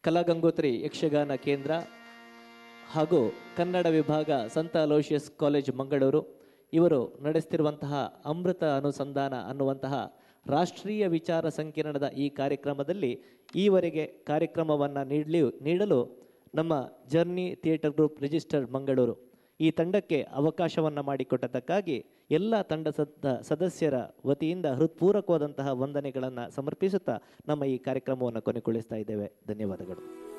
ಕಲಾಗಂಗೋತ್ರಿ ಯಕ್ಷಗಾನ ಕೇಂದ್ರ ಹಾಗೂ ಕನ್ನಡ ವಿಭಾಗ ಸಂತ ಅಲೋಷಿಯಸ್ ಕಾಲೇಜ್ ಮಂಗಳೂರು ಇವರು ನಡೆಸ್ತಿರುವಂತಹ ಅಮೃತ ಅನುಸಂಧಾನ ಅನ್ನುವಂತಹ ರಾಷ್ಟ್ರೀಯ ವಿಚಾರ ಸಂಕಿರಣದ ಈ ಕಾರ್ಯಕ್ರಮದಲ್ಲಿ ಈವರೆಗೆ ಕಾರ್ಯಕ್ರಮವನ್ನು ನೀಡಲಿ ನೀಡಲು ನಮ್ಮ journey theatre group registered Mangaluru ಈ ತಂಡಕ್ಕೆ ಅವಕಾಶವನ್ನು ಮಾಡಿಕೊಟ್ಟದಕ್ಕಾಗಿ ಎಲ್ಲ ತಂಡ ಸದ ಸದಸ್ಯರ ವತಿಯಿಂದ ಹೃತ್ಪೂರ್ವಕವಾದಂತಹ ವಂದನೆಗಳನ್ನು ಸಮರ್ಪಿಸುತ್ತಾ ನಮ್ಮ ಈ ಕಾರ್ಯಕ್ರಮವನ್ನು ಕೊನೆಗೊಳಿಸ್ತಾ ಇದ್ದೇವೆ ಧನ್ಯವಾದಗಳು